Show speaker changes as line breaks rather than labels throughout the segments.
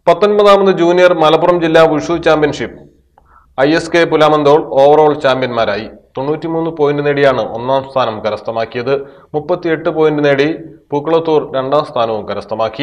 പത്തൊൻപതാമത് junior Malappuram ജില്ലാ wushu championship I S K Pulamanthole overall ചാമ്പ്യന്മാരായി തൊണ്ണൂറ്റിമൂന്ന് പോയിന്റ് നേടിയാണ് ഒന്നാം സ്ഥാനം കരസ്ഥമാക്കിയത് മുപ്പത്തിയെട്ട് പോയിന്റ് നേടി പൂക്കളത്തൂർ രണ്ടാം സ്ഥാനവും കരസ്ഥമാക്കി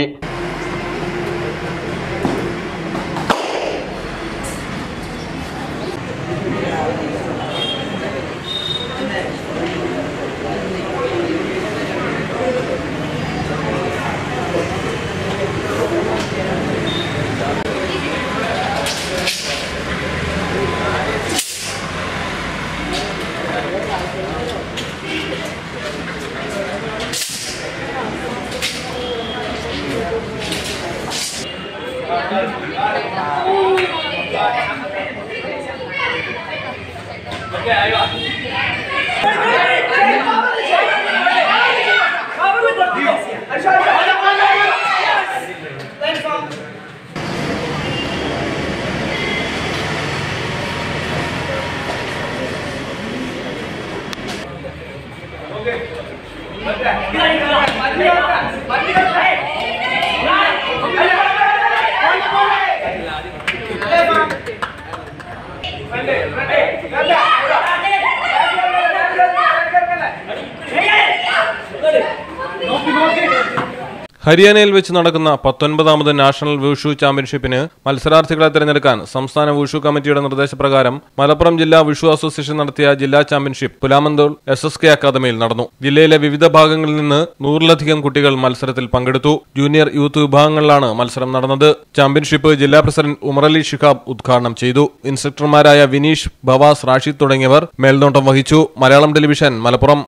ഹരിയാനയിൽ വെച്ച് നടക്കുന്ന പത്തൊൻപതാമത് നാഷണൽ വുഷു ചാമ്പ്യൻഷിപ്പിന് മത്സരാർത്ഥികളെ തിരഞ്ഞെടുക്കാൻ സംസ്ഥാന വുഷു കമ്മിറ്റിയുടെ നിർദ്ദേശപ്രകാരം മലപ്പുറം ജില്ലാ വിഷു അസോസിയേഷൻ നടത്തിയ ജില്ലാ championship Pulamanthole S S K അക്കാദമിയിൽ നടന്നു ജില്ലയിലെ വിവിധ ഭാഗങ്ങളിൽ നിന്ന് നൂറിലധികം കുട്ടികൾ മത്സരത്തിൽ പങ്കെടുത്തു ജൂനിയർ യൂത്ത് വിഭാഗങ്ങളിലാണ് മത്സരം നടന്നത് ചാമ്പ്യൻഷിപ്പ് ജില്ലാ പ്രസിഡന്റ് ഉമറലി ഷിഹാബ് ഉദ്ഘാടനം ചെയ്തു ഇൻസ്ട്രക്ടർമാരായ വിനീഷ് ഭവാസ് റാഷിദ് തുടങ്ങിയവർ മേൽനോട്ടം വഹിച്ചു മലയാളം ടെലിവിഷൻ മലപ്പുറം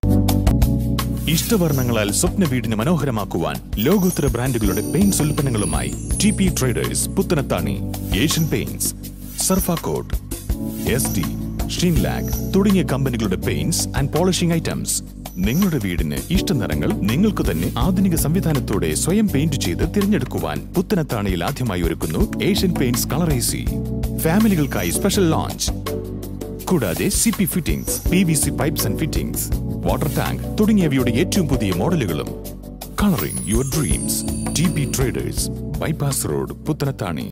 ഇഷ്ടവർണ്ണങ്ങളാൽ സ്വപ്ന വീടിന് മനോഹരമാക്കുവാൻ ലോകോത്തര ബ്രാൻഡുകളുടെ പെയിന്റ്സ് ഉൽപ്പന്നങ്ങളുമായി T P traders Puthanathani Asian paints Surfacoat S D Sheenlac തുടങ്ങിയ കമ്പനികളുടെ പെയിന്റ്സ് ആൻഡ് പോളിഷിംഗ് ഐറ്റംസ് നിങ്ങളുടെ വീടിന് ഇഷ്ട നിറങ്ങൾ നിങ്ങൾക്ക് തന്നെ ആധുനിക സംവിധാനത്തോടെ സ്വയം പെയിന്റ് ചെയ്ത് തിരഞ്ഞെടുക്കുവാൻ പുത്തനത്താണിയിൽ ആദ്യമായി ഒരുക്കുന്നു ഏഷ്യൻ പെയിന്റ്സ് കളറേസി ഫാമിലികൾക്കായി സ്പെഷ്യൽ ലോഞ്ച് കൂടാതെ C P fittings P V C pipes and fittings water tank തുടങ്ങിയവയുടെ ഏറ്റവും പുതിയ മോഡലുകളും colouring your dreams T B traders bypass road Puthanathani